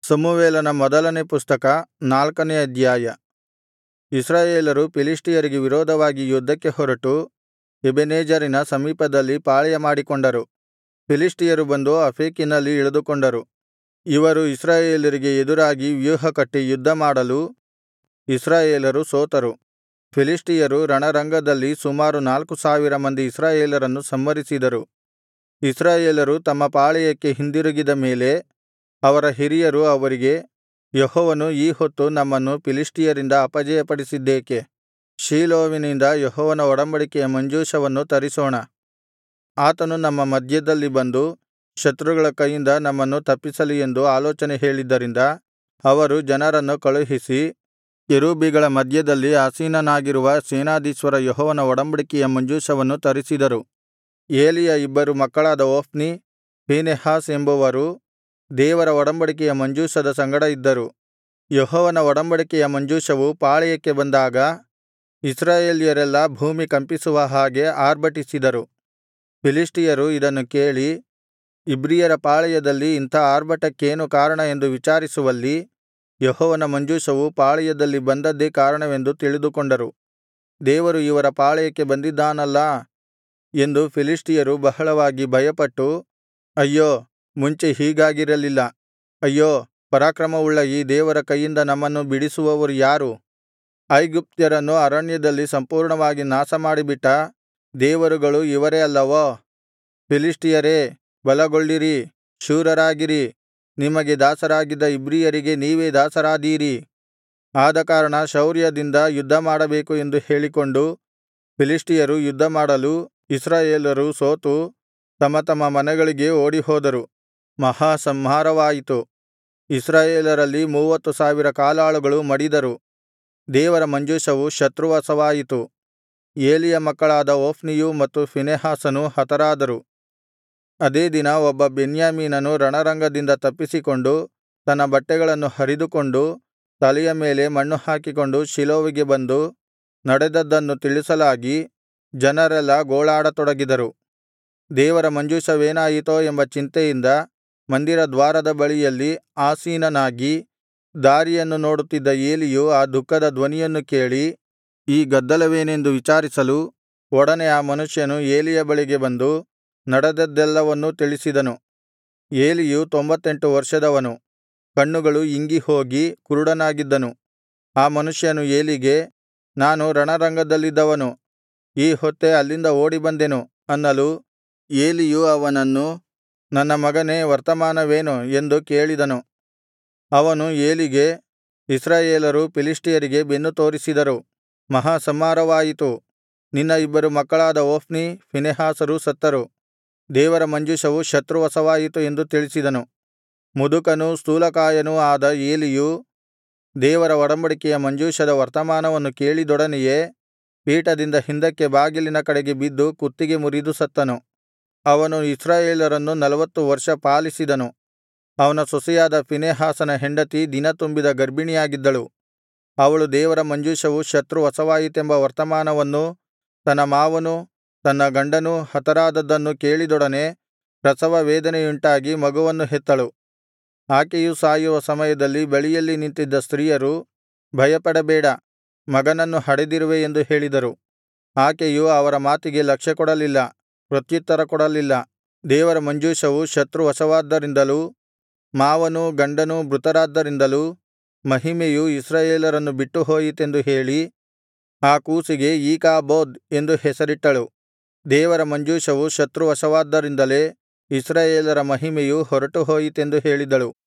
ಸಮುವೇಲನ ಮೊದಲನೇ ಪುಸ್ತಕ ನಾಲ್ಕನೇ ಅಧ್ಯಾಯ ಇಸ್ರಾಯೇಲರು ಫಿಲಿಷ್ಟಿಯರಿಗೆ ವಿರೋಧವಾಗಿ ಯುದ್ಧಕ್ಕೆ ಹೊರಟು ಎಬೆನೆಜೆರಿನ ಸಮೀಪದಲ್ಲಿ ಪಾಳೆಯಮಾಡಿಕೊಂಡರು ಫಿಲಿಷ್ಟಿಯರು ಬಂದು ಅಫೇಕಿನಲ್ಲಿ ಇಳಿದುಕೊಂಡರು ಇವರು ಇಸ್ರಾಯೇಲರಿಗೆ ಎದುರಾಗಿ ವ್ಯೂಹಕಟ್ಟಿ ಯುದ್ಧಮಾಡಲು ಇಸ್ರಾಯೇಲರು ಸೋತರು ಫಿಲಿಷ್ಟಿಯರು ರಣರಂಗದಲ್ಲಿ ಸುಮಾರು ನಾಲ್ಕು ಸಾವಿರ ಮಂದಿ ಇಸ್ರಾಯೇಲರನ್ನು ಸಂಹರಿಸಿದರು ಇಸ್ರಾಯೇಲರು ತಮ್ಮ ಪಾಳೆಯಕ್ಕೆ ಹಿಂದಿರುಗಿದ ಮೇಲೆ ಅವರ ಹಿರಿಯರು ಅವರಿಗೆ ಯೆಹೋವನು ಈ ಹೊತ್ತು ನಮ್ಮನ್ನು ಫಿಲಿಷ್ಟಿಯರಿಂದ ಅಪಜಯಪಡಿಸಿದ್ದೇಕೆ ಶೀಲೋವಿನಿಂದ ಯೆಹೋವನ ಒಡಂಬಡಿಕೆಯ ಮಂಜೂಷವನ್ನು ತರಿಸೋಣ ಆತನು ನಮ್ಮ ಮಧ್ಯದಲ್ಲಿ ಬಂದು ಶತ್ರುಗಳ ಕೈಯಿಂದ ನಮ್ಮನ್ನು ತಪ್ಪಿಸಲಿ ಎಂದು ಆಲೋಚನೆ ಹೇಳಿದ್ದರಿಂದ ಅವರು ಜನರನ್ನು ಕಳುಹಿಸಿ ಕೆರೂಬಿಗಳ ಮಧ್ಯದಲ್ಲಿ ಆಸೀನನಾಗಿರುವ ಸೇನಾಧೀಶ್ವರ ಯೆಹೋವನ ಒಡಂಬಡಿಕೆಯ ಮಂಜೂಷವನ್ನು ತರಿಸಿದರು ಏಲಿಯ ಇಬ್ಬರು ಮಕ್ಕಳಾದ ಹೊಫ್ನಿ ಫೀನೆಹಾಸ್ ಎಂಬುವರು ದೇವರ ಒಡಂಬಡಿಕೆಯ ಮಂಜೂಷದ ಸಂಗಡ ಇದ್ದರು ಯೆಹೋವನ ಒಡಂಬಡಿಕೆಯ ಮಂಜೂಷವು ಪಾಳೆಯಕ್ಕೆ ಬಂದಾಗ ಇಸ್ರಾಯೇಲ್ಯರೆಲ್ಲಾ ಭೂಮಿ ಕಂಪಿಸುವ ಹಾಗೆ ಆರ್ಭಟಿಸಿದರು ಫಿಲಿಷ್ಟಿಯರು ಇದನ್ನು ಕೇಳಿ ಇಬ್ರಿಯರ ಪಾಳೆಯದಲ್ಲಿ ಇಂಥ ಆರ್ಭಟಕ್ಕೇನು ಕಾರಣ ಎಂದು ವಿಚಾರಿಸುವಲ್ಲಿ ಯೆಹೋವನ ಮಂಜೂಷವು ಪಾಳೆಯದಲ್ಲಿ ಬಂದದ್ದೇ ಕಾರಣವೆಂದು ತಿಳಿದುಕೊಂಡರು ದೇವರು ಇವರ ಪಾಳೆಯಕ್ಕೆ ಬಂದಿದ್ದಾನಲ್ಲಾ ಎಂದು ಫಿಲಿಷ್ಟಿಯರು ಬಹಳವಾಗಿ ಭಯಪಟ್ಟು ಅಯ್ಯೋ ಮುಂಚೆ ಹೀಗಾಗಿರಲಿಲ್ಲ ಅಯ್ಯೋ ಪರಾಕ್ರಮವುಳ್ಳ ಈ ದೇವರ ಕೈಯಿಂದ ನಮ್ಮನ್ನು ಬಿಡಿಸುವವರು ಯಾರು ಐಗುಪ್ತ್ಯರನ್ನು ಅರಣ್ಯದಲ್ಲಿ ಸಂಪೂರ್ಣವಾಗಿ ನಾಶಮಾಡಿಬಿಟ್ಟ ದೇವರುಗಳು ಇವರೇ ಅಲ್ಲವೋ ಫಿಲಿಷ್ಟಿಯರೇ ಬಲಗೊಳ್ಳಿರಿ ಶೂರರಾಗಿರಿ ನಿಮಗೆ ದಾಸರಾಗಿದ್ದ ಇಬ್ರಿಯರಿಗೆ ನೀವೇ ದಾಸರಾದೀರಿ ಆದಕಾರಣ ಶೌರ್ಯದಿಂದ ಯುದ್ಧಮಾಡಬೇಕು ಎಂದು ಹೇಳಿಕೊಂಡು ಫಿಲಿಷ್ಟಿಯರು ಯುದ್ಧಮಾಡಲು ಇಸ್ರಾಯೇಲರು ಸೋತು ತಮ್ಮ ತಮ್ಮ ಮನೆಗಳಿಗೆ ಓಡಿಹೋದರು ಮಹಾ ಸಂಹಾರವಾಯಿತು ಇಸ್ರಾಯೇಲರಲ್ಲಿ ಮೂವತ್ತು ಸಾವಿರ ಕಾಲಾಳುಗಳು ಮಡಿದರು ದೇವರ ಮಂಜೂಷವು ಶತ್ರುವಶವಾಯಿತು ಏಲಿಯ ಮಕ್ಕಳಾದ ಹೊಫ್ನಿಯೂ ಮತ್ತು ಫೀನೆಹಾಸನೂ ಹತರಾದರು ಅದೇ ದಿನ ಒಬ್ಬ ಬೆನ್ಯಾಮೀನನು ರಣರಂಗದಿಂದ ತಪ್ಪಿಸಿಕೊಂಡು ತನ್ನ ಬಟ್ಟೆಗಳನ್ನು ಹರಿದುಕೊಂಡು ತಲೆಯ ಮೇಲೆ ಮಣ್ಣು ಹಾಕಿಕೊಂಡು ಶೀಲೋವಿಗೆ ಬಂದು ನಡೆದದ್ದನ್ನು ತಿಳಿಸಲಾಗಿ ಜನರೆಲ್ಲಾ ಗೋಳಾಡತೊಡಗಿದರು ದೇವರ ಮಂಜೂಷವೇನಾಯಿತೋ ಎಂಬ ಚಿಂತೆಯಿಂದ ಮಂದಿರ ದ್ವಾರದ ಬಳಿಯಲ್ಲಿ ಆಸೀನನಾಗಿ ದಾರಿಯನ್ನು ನೋಡುತ್ತಿದ್ದ ಏಲಿಯು ಆ ದುಃಖದ ಧ್ವನಿಯನ್ನು ಕೇಳಿ ಈ ಗದ್ದಲವೇನೆಂದು ವಿಚಾರಿಸಲು ಒಡನೆ ಆ ಮನುಷ್ಯನು ಏಲಿಯ ಬಳಿಗೆ ಬಂದು ನಡೆದದ್ದೆಲ್ಲವನ್ನೂ ತಿಳಿಸಿದನು ಏಲಿಯು ತೊಂಬತ್ತೆಂಟು ವರ್ಷದವನು ಕಣ್ಣುಗಳು ಇಂಗಿ ಹೋಗಿ ಕುರುಡನಾಗಿದ್ದನು ಆ ಮನುಷ್ಯನು ಏಲಿಗೆ ನಾನು ರಣರಂಗದಲ್ಲಿದ್ದವನು ಈ ಹೊತ್ತೇ ಅಲ್ಲಿಂದ ಓಡಿಬಂದೆನು ಅನ್ನಲು ಏಲಿಯು ಅವನನ್ನು ನನ್ನ ಮಗನೇ ವರ್ತಮಾನವೇನು ಎಂದು ಕೇಳಿದನು ಅವನು ಏಲಿಗೆ ಇಸ್ರಾಯೇಲರು ಫಿಲಿಷ್ಟಿಯರಿಗೆ ಬೆನ್ನು ತೋರಿಸಿದರು ಮಹಾಸಂಹಾರವಾಯಿತು ನಿನ್ನ ಇಬ್ಬರು ಮಕ್ಕಳಾದ ಹೊಫ್ನಿ ಫೀನೆಹಾಸರು ಸತ್ತರು ದೇವರ ಮಂಜೂಷವು ಶತ್ರುವಶವಾಯಿತು ಎಂದು ತಿಳಿಸಿದನು ಮುದುಕನೂ ಸ್ಥೂಲಕಾಯನೂ ಆದ ಏಲಿಯು ದೇವರ ಒಡಂಬಡಿಕೆಯ ಮಂಜೂಷದ ವರ್ತಮಾನವನ್ನು ಕೇಳಿದೊಡನೆಯೇ ಪೀಠದಿಂದ ಹಿಂದಕ್ಕೆ ಬಾಗಿಲಿನ ಕಡೆಗೆ ಬಿದ್ದು ಕುತ್ತಿಗೆ ಮುರಿದು ಸತ್ತನು ಅವನು ಇಸ್ರಾಯೇಲರನ್ನು ನಲ್ವತ್ತು ವರ್ಷ ಪಾಲಿಸಿದನು ಅವನ ಸೊಸೆಯಾದ ಫೀನೆಹಾಸನ ಹೆಂಡತಿ ದಿನ ತುಂಬಿದ ಗರ್ಭಿಣಿಯಾಗಿದ್ದಳು ಅವಳು ದೇವರ ಮಂಜೂಷವು ಶತ್ರುವಶವಾಯಿತೆಂಬ ವರ್ತಮಾನವನ್ನೂ ತನ್ನ ಮಾವನೂ ತನ್ನ ಗಂಡನೂ ಹತರಾದದ್ದನ್ನು ಕೇಳಿದೊಡನೆ ಪ್ರಸವ ವೇದನೆಯುಂಟಾಗಿ ಮಗುವನ್ನು ಹೆತ್ತಳು ಆಕೆಯು ಸಾಯುವ ಸಮಯದಲ್ಲಿ ಬಳಿಯಲ್ಲಿ ನಿಂತಿದ್ದ ಸ್ತ್ರೀಯರು ಭಯಪಡಬೇಡ ಮಗನನ್ನು ಹಡೆದಿರುವೆ ಎಂದು ಹೇಳಿದರು ಆಕೆಯು ಅವರ ಮಾತಿಗೆ ಲಕ್ಷ್ಯಕೊಡಲಿಲ್ಲ ಪ್ರತ್ಯುತ್ತರ ಕೊಡಲಿಲ್ಲ ದೇವರ ಮಂಜೂಷವು ಶತ್ರುವಶವಾದ್ದರಿಂದಲೂ ಮಾವನೂ ಗಂಡನೂ ಮೃತರಾದ್ದರಿಂದಲೂ ಮಹಿಮೆಯು ಇಸ್ರಾಯೇಲರನ್ನು ಬಿಟ್ಟು ಹೋಯಿತೆಂದು ಹೇಳಿ ಆ ಕೂಸಿಗೆ ಈಕಾಬೋದ್ ಎಂದು ಹೆಸರಿಟ್ಟಳು ದೇವರ ಮಂಜೂಷವು ಶತ್ರುವಶವಾದ್ದರಿಂದಲೇ ಇಸ್ರಾಯೇಲರ ಮಹಿಮೆಯು ಹೊರಟು ಹೋಯಿತೆಂದು ಹೇಳಿದಳು